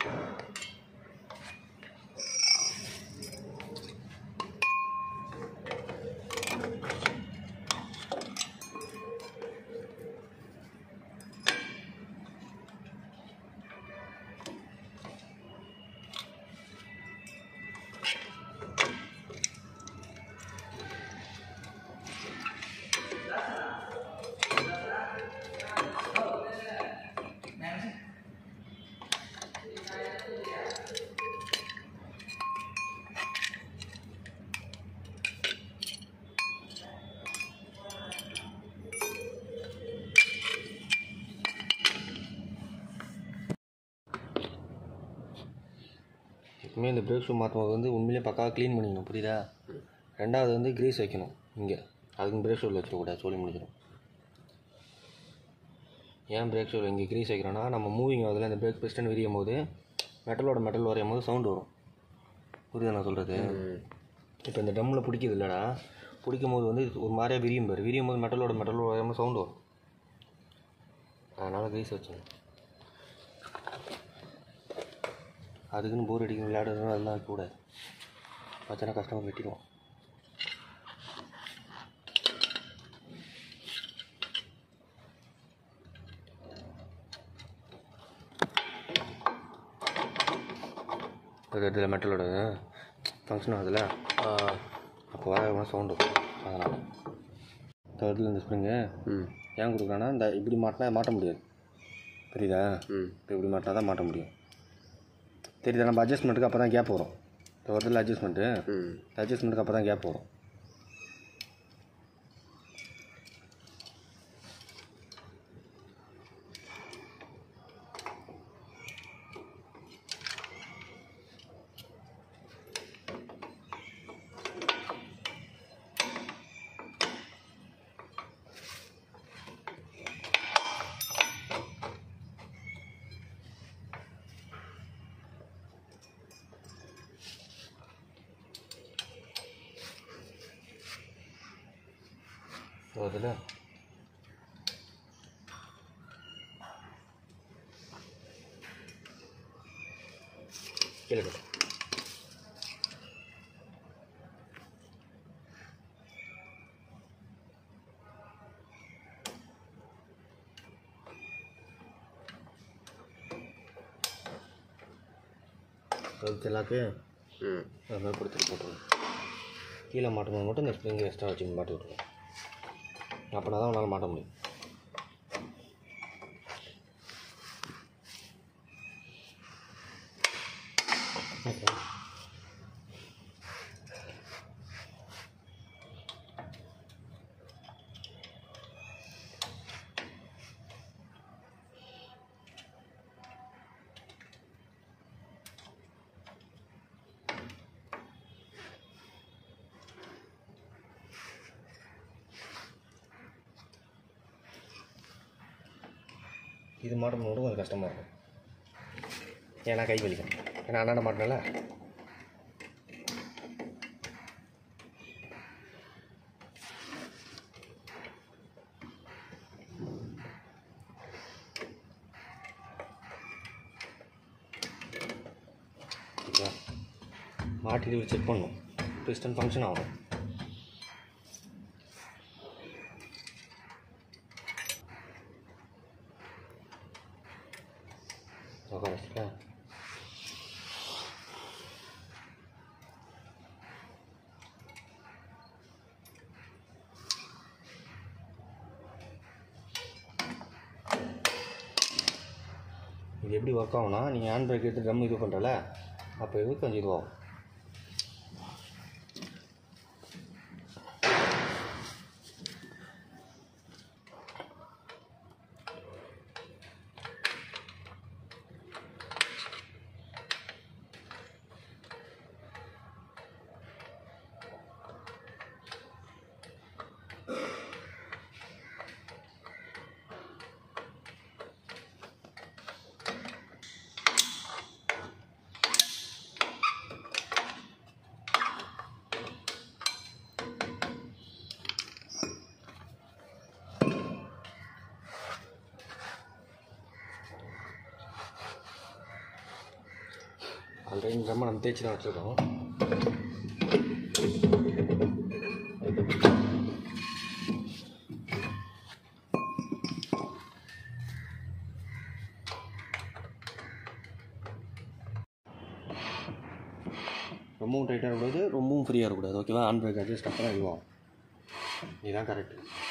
எப்பவுமே இந்த brake shoe மாற்றும் வந்து உண்மையிலே பக்காவாக க்ளீன் பண்ணிக்கணும் புரியுதா ரெண்டாவது வந்து கிரீஸ் வைக்கணும் இங்கே அதுக்கு பிரேக் ஷூவில் வச்சுக்கூடாது சொல்லி முடிச்சிடும் ஏன் பிரேக் ஷூவில் இங்கே கிரீஸ் வைக்கிறோன்னா நம்ம மூவிங் ஆகுதுல இந்த பிரேக் பிஸ்டன் விரியும் போது மெட்டலோட மெட்டல் வரையும் போது சவுண்டு வரும் புரியுதா நான் சொல்கிறது இப்போ இந்த டம்மில் பிடிக்குது இல்லைடா பிடிக்கும் போது வந்து ஒரு மாதிரியாக விரியும் பாரு விரியும் போது மெட்டலோட மெட்டல் வரையும் போது சவுண்டு வரும் அதனால் கிரீஸ் வச்சுங்க அதுக்குன்னு போர் அடிக்கணும் விளையாடுறதும் அதெல்லாம் கூடாது வச்சனா கஸ்டமர் வெட்டிடுவோம் அது இதில் மெட்டலோட ஃபங்க்ஷன் ஆகுதுல்ல அப்போ வர சவுண்டு அதனால் தேர்டில் இந்த ஸ்ப்ரிங்கு ம் ஏன் கொடுக்குறான்னா இந்த இப்படி மாட்டினா மாட்ட முடியாது புரியுதா ம் இப்போ இப்படி மாட்டினா தான் மாட்ட முடியும் தெரியுதா நம்ம அட்ஜஸ்ட்மெண்ட்டுக்கு அப்போ தான் கேப் வரும் இப்போ வருதுல அட்ஜஸ்ட்மெண்ட்டு ம் அட்ஜஸ்ட்மெண்ட்டுக்கு அப்போ தான் கேப் வரும் வருதுல கீழே கட்டு. அதுக்கு எல்லாக்கு ம் அது மாதிரி கொடுத்துட்டு போட்டுருவோம் கீழே மாட்டும்போது மட்டும் இந்த ஸ்ப்ரிங் எக்ஸ்ட்ரா வச்சு மாட்டி விட்ருவோம் அப்படின்னா தான் உன்னால் மாட்ட முடியும் இது மாட்டும் போது கொஞ்சம் கஷ்டமாக இருக்கும் ஏன்னா கை வலிக்கும் ஏன்னா அண்ணாட மாட்டினால ஓகேவா மாட்டிட்டு செக் பண்ணணும் பிஸ்டன் ஃபங்க்ஷன் ஆகணும் உட்கார இது எப்படி ஒர்க் ஆகும்னா நீங்கள் ஹேண்ட் பிரேக் எடுத்து ட்ரம் இது பண்ணுறல அப்போ இது கொஞ்சம் இதுவாகும் ஆல்ரெடி ட்ரம்மை நம்ம தேய்ச்சி தான் வச்சுருக்கோம் ரொம்பவும் டைட்டாக இருக்கக்கூடாது ரொம்பவும் ஃப்ரீயாக இருக்கக்கூடாது ஓகேவா ஹேண்ட் பிரேக் அட்ஜஸ்ட் அப்புறம் இதுவாகும் இதுதான் கரெக்ட்